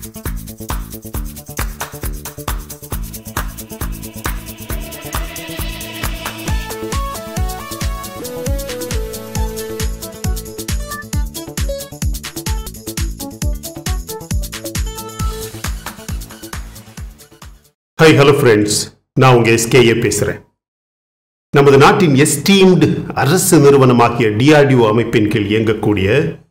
High hello friends நான் உங்க SKA பேசுறேன் நமது நாட்டின் எஸ்டீம்டு அரசு நிறுவனமாகிய டிஆர்டிஓ அமைப்பின் கீழ் இயங்கக்கூடிய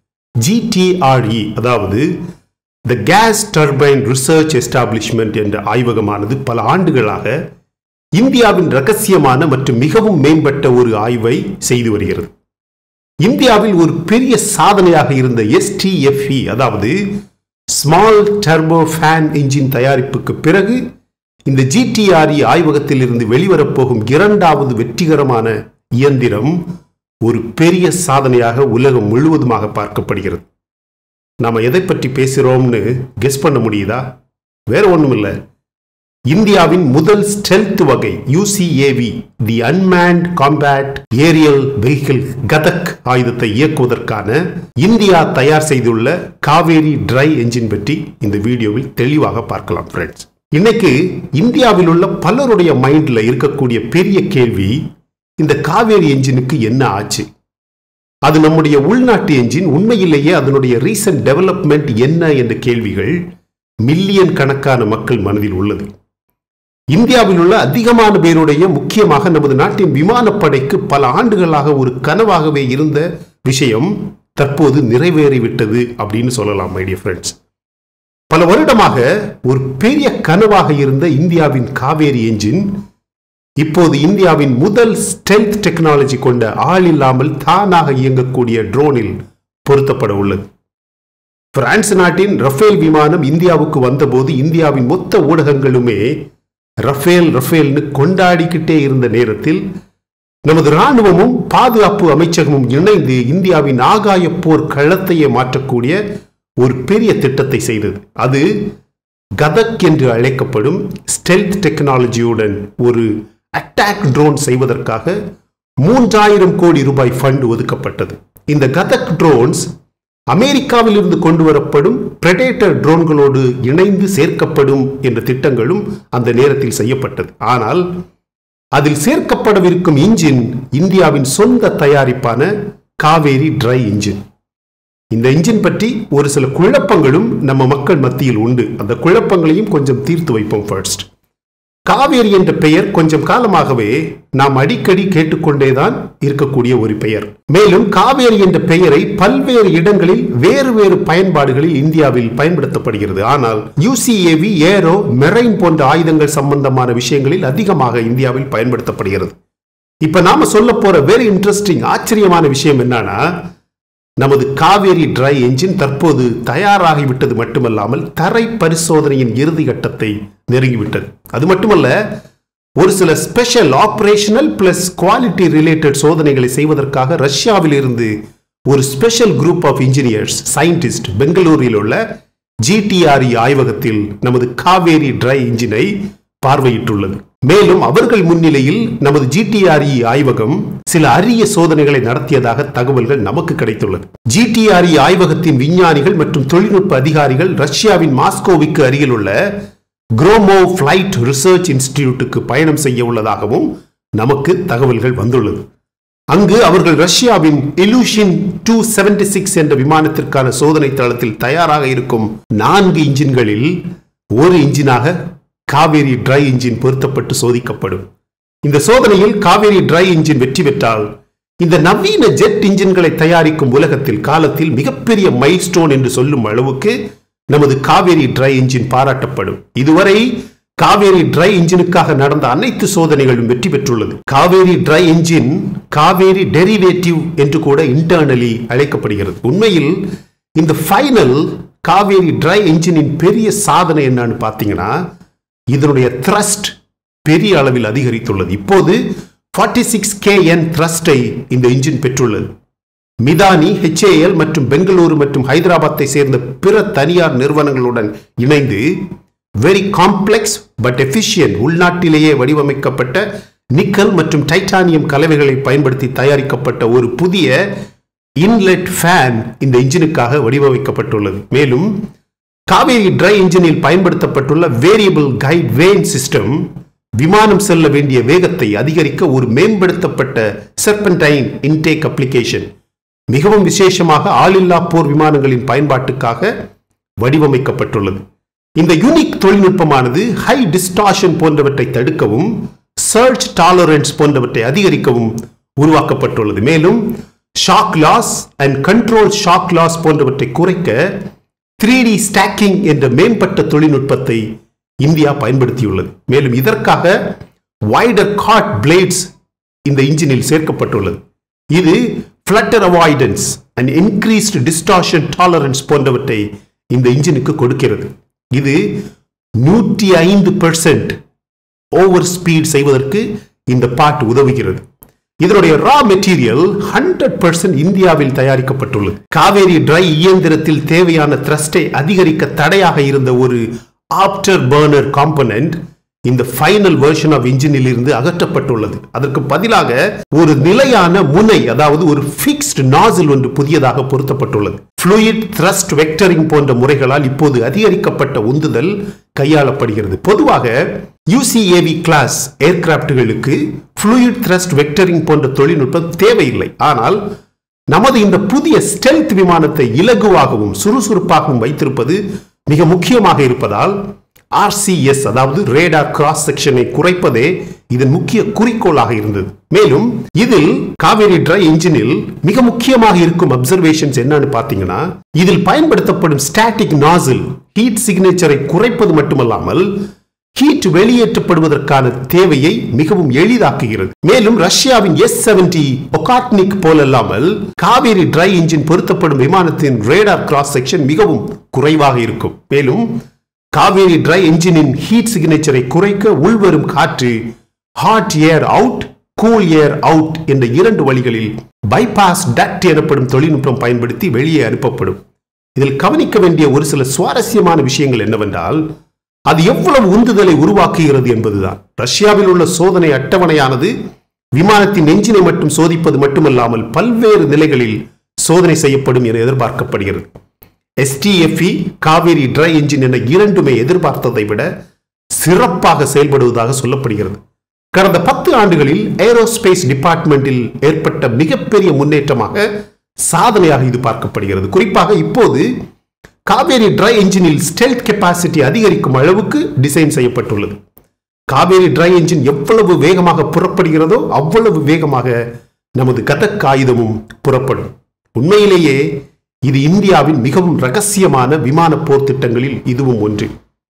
ஜிடிஆர்இ அதாவது the gas turbine research establishment என்ற ஆய்வகமானது பல ஆண்டுகளாக இந்தியாவின் ரகசியமான மற்றும் மிகவும் மேம்பட்ட ஒரு ஆய்வை செய்து வருகிறது இந்தியாவில் ஒரு பெரிய சாதனையாக இருந்த எஸ்டிஎஃப்இ அதாவது ஸ்மால் டர்போ ஃபேன் இன்ஜின் தயாரிப்புக்கு பிறகு இந்த ஜிடிஆர்இ ஆய்வகத்தில் இருந்து வெளிவரப்போகும் இரண்டாவது வெற்றிகரமான இயந்திரம் ஒரு பெரிய சாதனையாக உலகம் முழுவதுமாக பார்க்கப்படுகிறது நாம எதை பற்றி பேசுகிறோம்னு கெஸ் பண்ண முடியுதா வேற ஒண்ணும் இல்லை இந்தியாவின் முதல் ஸ்டெல்த் வகை UCAV the unmanned combat aerial vehicle Ghatak ஆயுதத்தை இயக்குவதற்கான இந்தியா தயார் செய்துள்ள காவேரி ட்ரை என்ஜின் பற்றி இந்த வீடியோவில் தெளிவாக பார்க்கலாம் ஃப்ரெண்ட்ஸ் இன்னைக்கு இந்தியாவில் உள்ள பலருடைய மைண்ட்ல இருக்கக்கூடிய பெரிய கேள்வி இந்த காவேரி என்ஜினுக்கு என்ன ஆச்சு அது நம்முடைய உள்நாட்டு என்ஜின் உண்மையிலேயே அதனுடைய ரீசன்ட் டெவலப்மெண்ட் என்ன என்ற கேள்விகள் மில்லியன் கணக்கான மக்கள் மனதில் உள்ளது இந்தியாவில் உள்ள அதிகமான பேருடைய முக்கியமாக நமது நாட்டின் விமானப்படைக்கு பல ஆண்டுகளாக ஒரு கனவாகவே இருந்த விஷயம் தற்போது நிறைவேறிவிட்டது அப்படின்னு சொல்லலாம் மைடிய ஃப்ரெண்ட்ஸ் பல வருடமாக ஒரு பெரிய கனவாக இருந்த இந்தியாவின் காவேரி என்ஜின் இப்போது இந்தியாவின் முதல் ஸ்டெல்த் டெக்னாலஜி கொண்ட ஆள் இல்லாமல் தானாக இயங்கக்கூடிய ட்ரோனில் பொருத்தப்பட உள்ளது பிரான்ஸ் நாட்டின் ரஃபேல் விமானம் இந்தியாவுக்கு வந்தபோது இந்தியாவின் மொத்த ஊடகங்களுமே ரஃபேல் ரஃபேல்னு கொண்டாடிக்கிட்டே இருந்த நேரத்தில் நமது ராணுவமும் பாதுகாப்பு அமைச்சகமும் இணைந்து இந்தியாவின் ஆகாய போர் களத்தையே மாற்றக்கூடிய ஒரு பெரிய திட்டத்தை செய்தது அது கதக் என்று அழைக்கப்படும் ஸ்டெல்த் டெக்னாலஜியுடன் ஒரு அட்டாக் ட்ரோன் செய்வதற்காக மூன்றாயிரம் கோடி ரூபாய் ஃபண்ட் ஒதுக்கப்பட்டது இந்த கதக் ட்ரோன்ஸ் அமெரிக்காவில் இருந்து கொண்டு வரப்படும் பிரெடேட்டர் ட்ரோன்களோடு இணைந்து சேர்க்கப்படும் என்ற திட்டங்களும் அந்த நேரத்தில் செய்யப்பட்டது ஆனால் அதில் சேர்க்கப்படவிருக்கும் இன்ஜின் இந்தியாவின் சொந்த தயாரிப்பான காவேரி ட்ரை இன்ஜின் இந்த இன்ஜின் பற்றி ஒரு சில குழப்பங்களும் நம்ம மக்கள் மத்தியில் உண்டு அந்த குழப்பங்களையும் கொஞ்சம் தீர்த்து வைப்போம் ஃபர்ஸ்ட் காவேரி என்ற பெயர் கொஞ்சம் காலமாகவே நாம் அடிக்கடி கேட்டுக்கொண்டேதான் இருக்கக்கூடிய ஒரு பெயர் மேலும் காவேரி என்ற பெயரை பல்வேறு இடங்களில் வேறு வேறு பயன்பாடுகளில் இந்தியாவில் பயன்படுத்தப்படுகிறது ஆனால் யூசிஏவி ஏரோ மெரைன் போன்ற ஆயுதங்கள் சம்பந்தமான விஷயங்களில் அதிகமாக இந்தியாவில் பயன்படுத்தப்படுகிறது இப்ப நாம சொல்ல போற வெரி இன்ட்ரெஸ்டிங் ஆச்சரியமான விஷயம் என்னன்னா நமது காவேரி ட்ரை என்ஜின் தற்போது தயாராகிவிட்டது மட்டுமல்லாமல் தரை பரிசோதனையின் இறுதி கட்டத்தை நெருங்கிவிட்டது அது மட்டுமல்ல ஒரு சில special operational plus quality related சோதனைகளை செய்வதற்காக ரஷ்யாவில் இருந்து ஒரு special group of engineers scientist பெங்களூரில் உள்ள ஜிடிஆர்இ ஆய்வகத்தில் நமது காவேரி ட்ரை இன்ஜினை பார்வையிட்டுள்ளது மேலும் அவர்கள் முன்னிலையில் நமது ஜிடிஆர்இ ஆய்வகம் சில அரிய சோதனைகளை நடத்தியதாக தகவல்கள் நமக்கு கிடைத்துள்ளது ஜிடிஆர்இ ஆய்வகத்தின் விஞ்ஞானிகள் மற்றும் தொழில்நுட்ப அதிகாரிகள் ரஷ்யாவின் மாஸ்கோவுக்கு அருகில் உள்ள குரோமோ பிளைட் ரிசர்ச் இன்ஸ்டிடியூட்டுக்கு பயணம் செய்ய உள்ளதாகவும் நமக்கு தகவல்கள் வந்துள்ளது அங்கு அவர்கள் ரஷ்யாவின் இலூஷின் டூ செவன்டி சிக்ஸ் என்ற விமானத்திற்கான சோதனை தளத்தில் தயாராக இருக்கும் நான்கு இன்ஜின்களில் ஒரு இன்ஜினாக காவேரி ட்ரை இன்ஜின் பொருத்தப்பட்டு சோதிக்கப்படும் இந்த சோதனையில் காவேரி ட்ரை இன்ஜின் வெற்றி பெற்றால் இந்த நவீன ஜெட் இன்ஜின்களை தயாரிக்கும் உலகத்தில் காலத்தில் மிகப்பெரிய மைல்ஸ்டோன் என்று சொல்லும் அளவுக்கு நமது காவேரி ட்ரை இன்ஜின் பாராட்டப்படும் இதுவரை காவேரி ட்ரை இன்ஜினுக்காக நடந்த அனைத்து சோதனைகளும் வெற்றி பெற்றுள்ளது Kaveri dry engine Kaveri derivative என்று கூட இன்டர்னலி அழைக்கப்படுகிறது உண்மையில் இந்த ஃபைனல் காவேரி ட்ரை இன்ஜினின் பெரிய சாதனை என்னன்னு பார்த்தீங்கன்னா இதனுடைய த்ரஸ்ட் பெரிய அளவில் அதிகரித்துள்ளது இப்போது ஃபார்ட்டி சிக்ஸ் கே என் த்ரஸ்டை இந்த இன்ஜின் பெற்றுள்ளது மிதானி ஹெச்ஏஎல் மற்றும் பெங்களூரு மற்றும் ஹைதராபாத்தை சேர்ந்த பிற தனியார் நிறுவனங்களுடன் இணைந்து வெரி காம்ப்ளெக்ஸ் பட் எஃபிஷியன்ட் உள்நாட்டிலேயே வடிவமைக்கப்பட்ட நிக்கல் மற்றும் டைட்டானியம் கலவைகளை பயன்படுத்தி தயாரிக்கப்பட்ட ஒரு புதிய இன்லெட் ஃபேன் இந்த இன்ஜினுக்காக வடிவமைக்கப்பட்டுள்ளது மேலும் காவேரி ட்ரை இன்ஜினில் பயன்படுத்தப்பட்டுள்ள வேரியபிள் கைட் வேன் சிஸ்டம் விமானம் செல்ல வேண்டிய வேகத்தை அதிகரிக்க ஒரு மேம்படுத்தப்பட்ட செர்பன்டைன் இன்டேக் அப்ளிகேஷன் மிகவும் விசேஷமாக ஆளில்லா போர் விமானங்களின் பயன்பாட்டுக்காக வடிவமைக்கப்பட்டுள்ளது இந்த யூனிக் தொழில்நுட்பமானது ஹை டிஸ்டார்ஷன் போன்றவற்றை தடுக்கவும் சர்ச் டாலரன்ஸ் போன்றவற்றை அதிகரிக்கவும் உருவாக்கப்பட்டுள்ளது மேலும் shock loss and control shock loss போன்றவற்றை குறைக்க த்ரீ டி ஸ்டாக்கிங் என்ற மேம்பட்ட தொழில்நுட்பத்தை இந்தியா பயன்படுத்தியுள்ளது மேலும் இதற்காக வைடர் காட் பிளேட்ஸ் இந்த இன்ஜினில் சேர்க்கப்பட்டுள்ளது இது flutter avoidance and increased distortion tolerance போன்றவற்றை இந்த இன்ஜினுக்கு கொடுக்கிறது இது நூற்றி ஐந்து பெர்சென்ட் ஓவர் ஸ்பீட் செய்வதற்கு இந்த பார்ட் உதவுகிறது இதனுடைய ரா மெட்டீரியல் ஹண்ட்ரட் பர்சன்ட் இந்தியாவில் தயாரிக்கப்பட்டுள்ளது காவேரி ட்ரை இயந்திரத்தில் தேவையான த்ரஸ்டை அதிகரிக்க தடையாக இருந்த ஒரு ஆப்டர் பர்னர் காம்பனன்ட் இந்த ஃபைனல் வெர்ஷன் ஆஃப் இன்ஜினில் இருந்து அகற்றப்பட்டுள்ளது அதற்கு பதிலாக ஒரு நிலையான முனை அதாவது ஒரு ஃபிக்ஸ்டு நாசில் ஒன்று புதியதாக பொருத்தப்பட்டுள்ளது ஃப்ளூயிட் த்ரஸ்ட் வெக்டரிங் போன்ற முறைகளால் இப்போது அதிகரிக்கப்பட்ட உந்துதல் கையாளப்படுகிறது பொதுவாக யூசிஏவி கிளாஸ் ஏர்கிராப்டுகளுக்கு ஃப்ளூயிட் த்ரஸ்ட் வெக்டரிங் போன்ற தொழில்நுட்பம் தேவையில்லை ஆனால் நமது இந்த புதிய ஸ்டெல்த் விமானத்தை இலகுவாகவும் சுறுசுறுப்பாகவும் வைத்திருப்பது மிக முக்கியமாக இருப்பதால் ஆர்சிஎஸ் அதாவது ரேடார் கிராஸ் செக்ஷனை குறைப்பதே இதன் முக்கிய குறிக்கோளாக இருந்தது மேலும் இதில் காவேரி ட்ரை இன்ஜினில் மிக முக்கியமாக இருக்கும் அப்சர்வேஷன்ஸ் என்னன்னு பார்த்தீங்கன்னா இதில் பயன்படுத்தப்படும் ஸ்டாட்டிக் நாசில் ஹீட் சிக்னேச்சரை குறைப்பது மட்டுமல்லாமல் ஹீட் வெளியேற்றப்படுவதற்கான தேவையை மிகவும் எளிதாக்குகிறது மேலும் ரஷ்யாவின் எஸ் செவன்டி ஒகாட்னிக் போலல்லாமல் காவேரி ட்ரை இன்ஜின் பொருத்தப்படும் விமானத்தின் ரேடார் கிராஸ் செக்ஷன் மிகவும் குறைவாக இருக்கும் மேலும் காவேரி ட்ரை என்ஜினின் ஹீட் சிக்னேச்சரை குறைக்க உள்வரும் காற்று hot air out cool air out என்ற இரண்டு வழிகளில் பைபாஸ் டக்ட் எனப்படும் தொழில்நுட்பம் பயன்படுத்தி வெளியே அனுப்பப்படும் இதில் கவனிக்க வேண்டிய ஒரு சில சுவாரஸ்யமான விஷயங்கள் என்னவென்றால் அது எவ்வளவு உந்துதலை உருவாக்குகிறது என்பதுதான் ரஷ்யாவில் உள்ள சோதனை அட்டவணையானது விமானத்தின் எஞ்சினை மட்டும் சோதிப்பது மட்டுமல்லாமல் பல்வேறு நிலைகளில் சோதனை செய்யப்படும் என எதிர்பார்க்கப்படுகிறது எஸ்டிஎஃப்இ காவேரி ட்ரை என்ஜின் என இரண்டுமே எதிர்பார்த்ததை விட சிறப்பாக செயல்படுவதாக சொல்லப்படுகிறது கடந்த பத்து ஆண்டுகளில் ஏரோஸ்பேஸ் டிபார்ட்மெண்டில் ஏற்பட்ட மிகப்பெரிய முன்னேற்றமாக சாதனையாக இது பார்க்கப்படுகிறது குறிப்பாக இப்போது காவேரி ட்ரை என்ஜினில் ஸ்டெல்த் கெப்பாசிட்டி அதிகரிக்கும் அளவுக்கு டிசைன் செய்யப்பட்டுள்ளது காவேரி ட்ரை என்ஜின் எவ்வளவு வேகமாக புறப்படுகிறதோ அவ்வளவு வேகமாக நமது கதக் ஆயுதமும் புறப்படும் உண்மையிலேயே இது இந்தியாவின் மிகவும் ரகசியமான விமான போர் திட்டங்களில் இதுவும் ஒன்று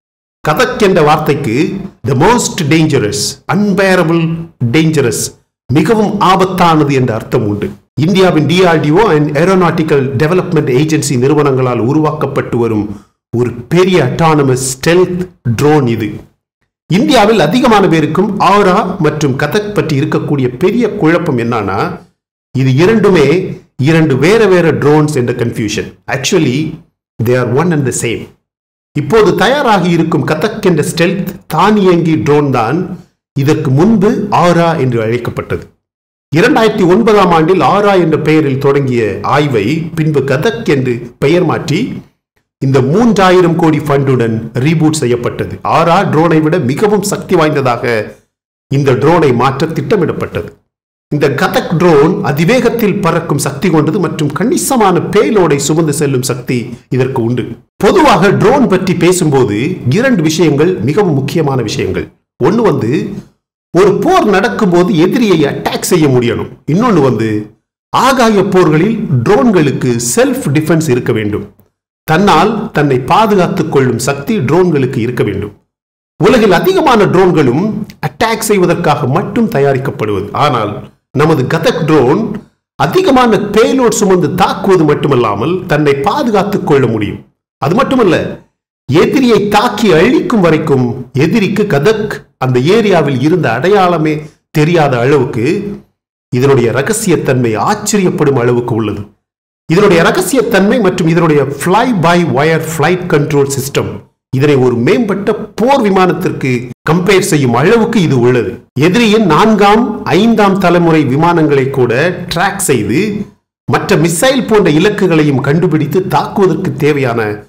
கதக் என்ற வார்த்தைக்கு the most dangerous unbearable dangerous மிகவும் ஆபத்தானது என்ற அர்த்தம் உண்டு இந்தியாவின் DRDO and aeronautical development agency நிறுவனங்களால் உருவாக்கப்பட்டு வரும் ஒரு பெரிய அட்டானமஸ் ஸ்டெல்த் ட்ரோன் இது இந்தியாவில் அதிகமான பேருக்கும் ஆரா மற்றும் கதக் பற்றி இருக்கக்கூடிய பெரிய குழப்பம் என்னன்னா இது இரண்டுமே இரண்டு வேற வேற ட்ரோன்ஸ் என்ற confusion actually they are one and the same இப்போது தயாராகி இருக்கும் கதக் என்ற ஸ்டெல்த் தானியங்கி ட்ரோன் தான் இதற்கு முன்பு ஆரா என்று அழைக்கப்பட்டது இரண்டாயிரத்தி ஒன்பதாம் ஆண்டில் ஆரா என்ற பெயரில் தொடங்கிய ஆய்வை பின்பு கதக் என்று பெயர் மாற்றி இந்த மூன்றாயிரம் கோடி ஃபண்டுடன் ரீபூட் செய்யப்பட்டது ஆரா ட்ரோனை விட மிகவும் சக்தி வாய்ந்ததாக இந்த ட்ரோனை மாற்ற திட்டமிடப்பட்டது இந்த கதக் ட்ரோன் அதிவேகத்தில் பறக்கும் சக்தி கொண்டது மற்றும் கணிசமான பேலோடை சுமந்து செல்லும் சக்தி இதற்கு உண்டு பொதுவாக ட்ரோன் பற்றி பேசும்போது இரண்டு விஷயங்கள் மிகவும் முக்கியமான விஷயங்கள் ஒன்று வந்து ஒரு போர் நடக்கும்போது எதிரியை அட்டாக் செய்ய முடியணும் இன்னொன்று வந்து ஆகாய போர்களில் ட்ரோன்களுக்கு செல்ஃப் டிஃபென்ஸ் இருக்க வேண்டும் தன்னால் தன்னை பாதுகாத்துக் கொள்ளும் சக்தி ட்ரோன்களுக்கு இருக்க வேண்டும் உலகில் அதிகமான ட்ரோன்களும் அட்டாக் செய்வதற்காக மட்டும் தயாரிக்கப்படுவது ஆனால் நமது கதக் ட்ரோன் அதிகமான பேலோட் சுமந்து தாக்குவது மட்டுமல்லாமல் தன்னை பாதுகாத்துக் கொள்ள முடியும் அது மட்டுமல்ல எதிரியை தாக்கி அழிக்கும் வரைக்கும் எதிரிக்கு கதக் அந்த ஏரியாவில் இருந்த அடையாளமே தெரியாத அளவுக்கு இதனுடைய ரகசியத்தன்மை ஆச்சரியப்படும் அளவுக்கு உள்ளது இதனுடைய ரகசியத்தன்மை மற்றும் இதனுடைய fly by wire flight control system இதனை ஒரு மேம்பட்ட போர் விமானத்திற்கு கம்பேர் செய்யும் அளவுக்கு இது உள்ளது எதிரியின் நான்காம் ஐந்தாம் தலைமுறை விமானங்களை கூட ட்ராக் செய்து மற்ற மிசைல் போன்ற இலக்குகளையும் கண்டுபிடித்து தாக்குவதற்கு தேவையான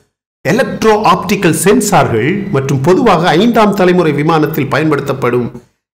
எலக்ட்ரோ ஆப்டிக்கல் சென்சார்கள் மற்றும் பொதுவாக ஐந்தாம் தலைமுறை விமானத்தில் பயன்படுத்தப்படும்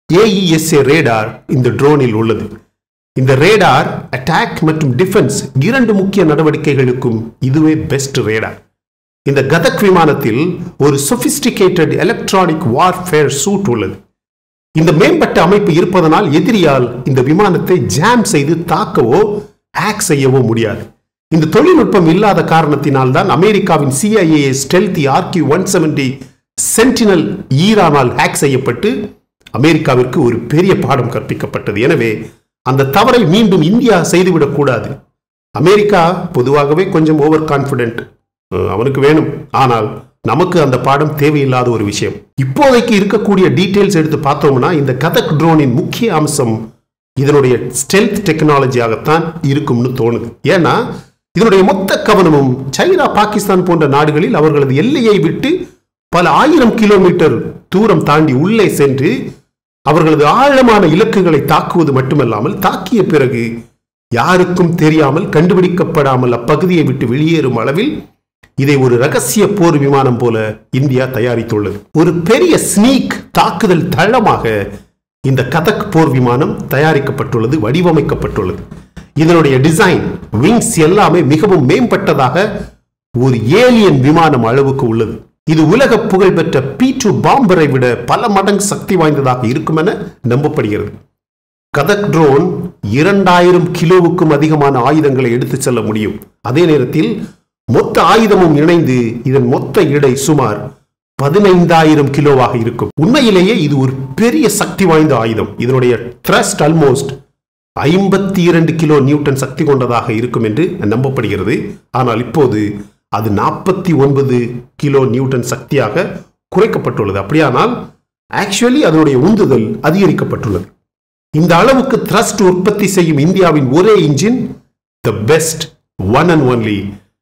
ஏஇஎஸ்ஏ ரேடார் இந்த ட்ரோனில் உள்ளது இந்த ரேடார் அட்டாக் மற்றும் டிஃபென்ஸ் இரண்டு முக்கிய நடவடிக்கைகளுக்கும் இதுவே பெஸ்ட் ரேடார் இந்த கதக் விமானத்தில் ஒரு சொபிஸ்டிகேட்டட் எலக்ட்ரானிக் வார்ஃபேர் சூட் உள்ளது இந்த மேம்பட்ட அமைப்பு இருப்பதனால் எதிரியால் இந்த விமானத்தை ஜாம் செய்து தாக்கவோ ஹேக் செய்யவோ முடியாது இந்த தொழில்நுட்பம் இல்லாத காரணத்தினால் தான் அமெரிக்காவின் CIA stealthy RQ one seventy sentinel ஈரானால் ஹேக் செய்யப்பட்டு அமெரிக்காவிற்கு ஒரு பெரிய பாடம் கற்பிக்கப்பட்டது எனவே அந்த தவறை மீண்டும் இந்தியா செய்துவிடக் கூடாது அமெரிக்கா பொதுவாகவே கொஞ்சம் ஓவர் கான்பிடென்ட் அவனுக்கு வேணும் ஆனால் நமக்கு அந்த பாடம் தேவையில்லாத ஒரு விஷயம் இப்போதைக்கு இருக்கக்கூடிய டீட்டெயில்ஸ் எடுத்து பார்த்தோம்னா இந்த கதக் ட்ரோனின் முக்கிய அம்சம் இதனுடைய ஸ்டெல்த் டெக்னாலஜியாகத்தான் இருக்கும்னு தோணுது ஏன்னா இதனுடைய மொத்த கவனமும் சைனா பாகிஸ்தான் போன்ற நாடுகளில் அவர்களது எல்லையை விட்டு பல ஆயிரம் கிலோமீட்டர் தூரம் தாண்டி உள்ளே சென்று அவர்களது ஆழமான இலக்குகளை தாக்குவது மட்டுமல்லாமல் தாக்கிய பிறகு யாருக்கும் தெரியாமல் கண்டுபிடிக்கப்படாமல் அப்பகுதியை விட்டு வெளியேறும் அளவில் இதை ஒரு ரகசிய போர் விமானம் போல இந்தியா தயாரித்துள்ளது ஒரு பெரிய ஸ்னீக் தாக்குதல் தளமாக இந்த கதக் போர் விமானம் தயாரிக்கப்பட்டுள்ளது வடிவமைக்கப்பட்டுள்ளது இதனுடைய டிசைன் விங்ஸ் எல்லாமே மிகவும் மேம்பட்டதாக ஒரு ஏலியன் விமானம் அளவுக்கு உள்ளது இது உலக புகழ்பெற்ற பி டூ பாம்பரை விட பல மடங்கு சக்தி வாய்ந்ததாக இருக்கும் என நம்பப்படுகிறது கதக் ட்ரோன் இரண்டாயிரம் கிலோவுக்கும் அதிகமான ஆயுதங்களை எடுத்துச் செல்ல முடியும் அதே நேரத்தில் மொத்த ஆயுதமும் இணைந்து இதன் மொத்த எடை சுமார் பதினைந்தாயிரம் கிலோவாக இருக்கும் உண்மையிலேயே இது ஒரு பெரிய சக்தி வாய்ந்த ஆயுதம் இதனுடைய த்ரஸ்ட் ஆல்மோஸ்ட் ஐம்பத்தி இரண்டு கிலோ நியூட்டன் சக்தி கொண்டதாக இருக்கும் என்று நம்பப்படுகிறது ஆனால் இப்போது அது நாற்பத்தி ஒன்பது கிலோ நியூட்டன் சக்தியாக குறைக்கப்பட்டுள்ளது அப்படியானால் ஆக்சுவலி அதனுடைய உந்துதல் அதிகரிக்கப்பட்டுள்ளது இந்த அளவுக்கு த்ரஸ்ட் உற்பத்தி செய்யும் இந்தியாவின் ஒரே engine the best one and only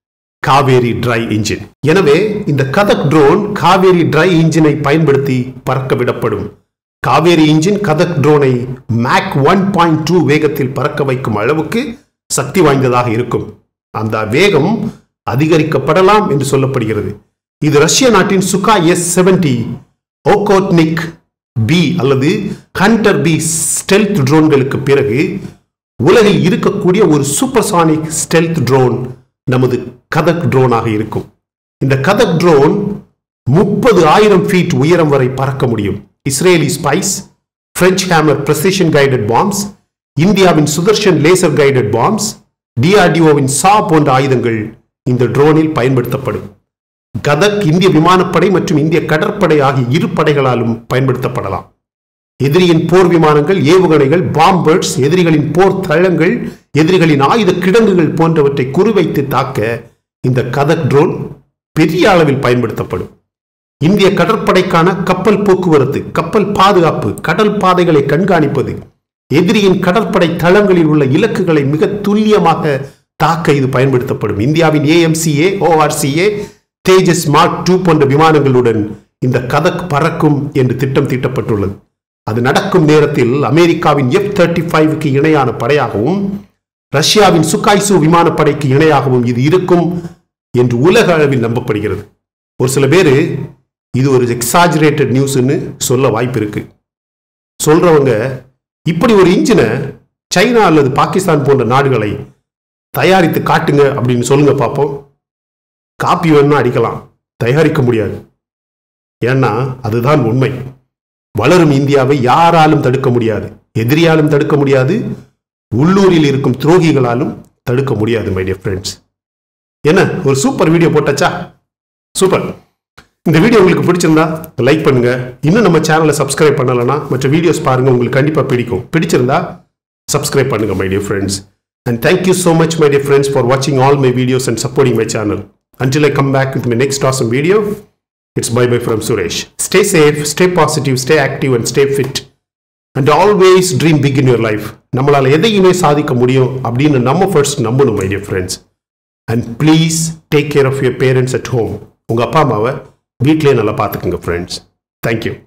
Kaveri dry engine எனவே இந்த கதக் ட்ரோன் காவேரி ட்ரை இன்ஜினை பயன்படுத்தி பறக்க விடப்படும் காவேரி இன்ஜின் கதக் ட்ரோனை மேக் ஒன் பாயிண்ட் டூ வேகத்தில் பறக்க வைக்கும் அளவுக்கு சக்தி வாய்ந்ததாக இருக்கும் அந்த வேகம் அதிகரிக்கப்படலாம் என்று சொல்லப்படுகிறது இது ரஷ்ய நாட்டின் Sukhoi S seventy Okhotnik B அல்லது ஹண்டர் பி ஸ்டெல்த் ட்ரோன்களுக்கு பிறகு உலகில் இருக்கக்கூடிய ஒரு சூப்பர்சானிக் ஸ்டெல்த் ட்ரோன் நமது கதக் ட்ரோனாக இருக்கும் இந்த கதக் ட்ரோன் முப்பது ஆயிரம் ஃபீட் உயரம் வரை பறக்க முடியும் Israeli spice French hammer precision guided bombs இந்தியாவின் சுதர்ஷன் லேசர் கைடட் பாம்ஸ் டிஆர்டிஓவின் சா போன்ற ஆயுதங்கள் இந்த ட்ரோனில் பயன்படுத்தப்படும் கதக் இந்திய விமானப்படை மற்றும் இந்திய கடற்படை ஆகிய இரு படைகளாலும் பயன்படுத்தப்படலாம் எதிரியின் போர் விமானங்கள் ஏவுகணைகள் பாம்பர்ட்ஸ் எதிரிகளின் போர் தளங்கள் எதிரிகளின் ஆயுத கிடங்குகள் போன்றவற்றை குறிவைத்து தாக்க இந்த கதக் ட்ரோன் பெரிய அளவில் பயன்படுத்தப்படும் இந்திய கடற்படைக்கான கப்பல் போக்குவரத்து கப்பல் பாதுகாப்பு கடல் பாதைகளை கண்காணிப்பது எதிரியின் கடற்படை தளங்களில் உள்ள இலக்குகளை மிக துல்லியமாக தாக்க இது பயன்படுத்தப்படும் இந்தியாவின் AMCA ORCA Tejas mark two போன்ற விமானங்களுடன் இந்த கதக் பறக்கும் என்று திட்டம் தீட்டப்பட்டுள்ளது அது நடக்கும் நேரத்தில் அமெரிக்காவின் எஃப் தேர்ட்டி ஃபைவ்க்கு இணையான படையாகவும் ரஷ்யாவின் சுகாய்சு விமானப்படைக்கு இணையாகவும் இது இருக்கும் என்று உலக அளவில் நம்பப்படுகிறது ஒரு சில பேர் இது ஒரு எக்ஸாஜரேட்டட் நியூஸ்னு சொல்ல வாய்ப்பு இருக்கு சொல்றவங்க இப்படி ஒரு இன்ஜினை சைனா அல்லது பாகிஸ்தான் போன்ற நாடுகளை தயாரித்து காட்டுங்க அப்படின்னு சொல்லுங்க பார்ப்போம் காப்பி வேணும்னா அடிக்கலாம் தயாரிக்க முடியாது ஏன்னா அதுதான் உண்மை வளரும் இந்தியாவை யாராலும் தடுக்க முடியாது எதிரியாலும் தடுக்க முடியாது உள்ளூரில் இருக்கும் துரோகிகளாலும் தடுக்க முடியாது மை டியர் ஃப்ரெண்ட்ஸ் என்ன ஒரு சூப்பர் வீடியோ போட்டாச்சா சூப்பர் இந்த வீடியோ உங்களுக்கு பிடிச்சிருந்தா லைக் பண்ணுங்க இன்னும் நம்ம சேனலை சப்ஸ்கிரைப் பண்ணலைன்னா மற்ற வீடியோஸ் பாருங்க உங்களுக்கு கண்டிப்பாக பிடிக்கும் பிடிச்சிருந்தா சப்ஸ்கிரைப் பண்ணுங்க my dear friends and thank you so much my dear friends for வாட்சிங் all my videos and supporting my channel until I come back with my next awesome video, it's bye bye from Suresh. Stay safe, stay positive, stay active, and stay fit. And always dream big in your life. நம்மளால் எதையுமே சாதிக்க முடியும் அப்படின்னு நம்ம first நம்பணும் my dear friends and please take care of your parents at home உங்கள் அப்பா அம்மாவை வீட்டிலேயே நல்லா பார்த்துக்குங்க ஃப்ரெண்ட்ஸ் தேங்க்யூ